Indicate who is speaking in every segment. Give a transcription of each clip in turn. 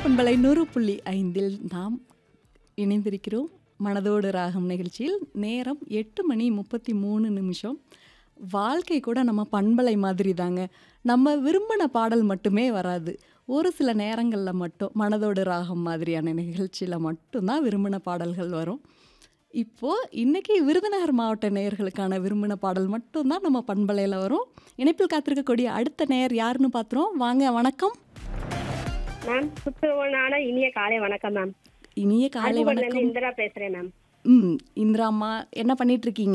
Speaker 1: பண்பலை நூறு புள்ளி ஐந்தில் நாம் இணைந்திருக்கிறோம் மனதோடு ராகம் நிகழ்ச்சியில் நேரம் எட்டு மணி முப்பத்தி மூணு நிமிஷம் வாழ்க்கை கூட நம்ம பண்பலை மாதிரி தாங்க நம்ம விரும்பின பாடல் மட்டுமே வராது ஒரு சில நேரங்களில் மட்டும் மனதோடு ராகம் மாதிரியான நிகழ்ச்சியில் மட்டும்தான் விரும்பின பாடல்கள் வரும் இப்போது இன்றைக்கி விருதுநகர் மாவட்ட நேயர்களுக்கான விரும்பின பாடல் மட்டும்தான் நம்ம பண்பலையில் வரும் இணைப்பில் காத்திருக்கக்கூடிய அடுத்த நேயர் யாருன்னு பார்த்துருவோம் வாங்க வணக்கம்
Speaker 2: மேம் சுற்றுவனான இனிய காலை வணக்கம் மேம்
Speaker 1: இனிய காலை
Speaker 2: அருப்புக்கோட்டையில
Speaker 1: வணக்கம்
Speaker 2: இருந்து இந்திரா பேசுறேன் மேம்
Speaker 1: ம் இந்திரா அம்மா என்ன பண்ணிட்டு இருக்கீங்க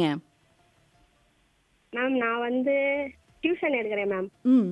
Speaker 2: மேம் நான் வந்து டியூஷன் எடுக்கிறேன் மேம்
Speaker 1: ம்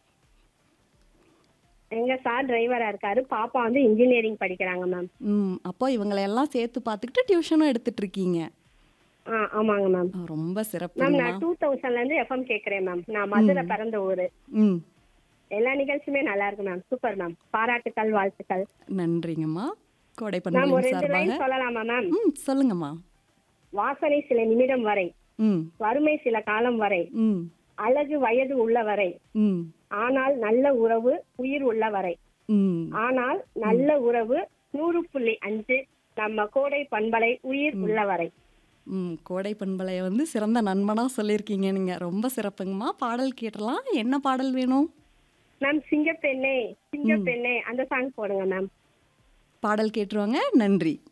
Speaker 2: எங்க சார் டிரைவரா இருக்காரு பாப்பா வந்து இன்ஜினியரிங் படிக்கிறாங்க மேம்
Speaker 1: ம் அப்போ இவங்களை எல்லாம் சேர்த்து பார்த்துக்கிட்டு டியூஷனும் எடுத்துட்டு இருக்கீங்க
Speaker 2: ஆ ஆமாங்க மேம்
Speaker 1: ஆ, ரொம்ப
Speaker 2: மேம்
Speaker 1: சிறப்புங்கம்மா
Speaker 2: நான் டூ தௌசண்ட்ல இருந்து எஃப்எம் கேட்கிறேன் மேம் நான் மதுரை பிறந்த ஊரு
Speaker 1: ம்
Speaker 2: எல்லா நிகழ்ச்சியுமே நல்லா இருக்கு மேம் சூப்பர் மேம் பாராட்டுக்கள் வாழ்த்துக்கள்
Speaker 1: நன்றிங்கம்மா கோடை
Speaker 2: மேம் ஒரு
Speaker 1: பண்பலின்
Speaker 2: ரெண்டு
Speaker 1: சார்பாக
Speaker 2: லைன் சொல்லலாமா மேம்
Speaker 1: ம் சொல்லுங்கம்மா
Speaker 2: வாசனை சில நிமிடம் வரை
Speaker 1: ம்
Speaker 2: வறுமை சில காலம் வரை
Speaker 1: ம்
Speaker 2: அழகு வயது உள்ள வரை
Speaker 1: ம்
Speaker 2: ஆனால் நல்ல உறவு உயிர் உள்ள வரை
Speaker 1: ம்
Speaker 2: ஆனால் நல்ல உறவு நூறு புள்ளி அஞ்சு நம்ம கோடை பண்பலை உயிர் உள்ளவரை
Speaker 1: ம் கோடை பண்பலையை வந்து சிறந்த நண்பனாக சொல்லியிருக்கீங்க நீங்கள் ரொம்ப சிறப்புங்கம்மா பாடல் கேட்டலாம் என்ன பாடல் வேணும்
Speaker 2: மேம் சிங்கப்பெண்ணே சிங்கப்பெண்ணே அந்த சாங் போடுங்க மேம்
Speaker 1: பாடல் கேட்டுருவாங்க நன்றி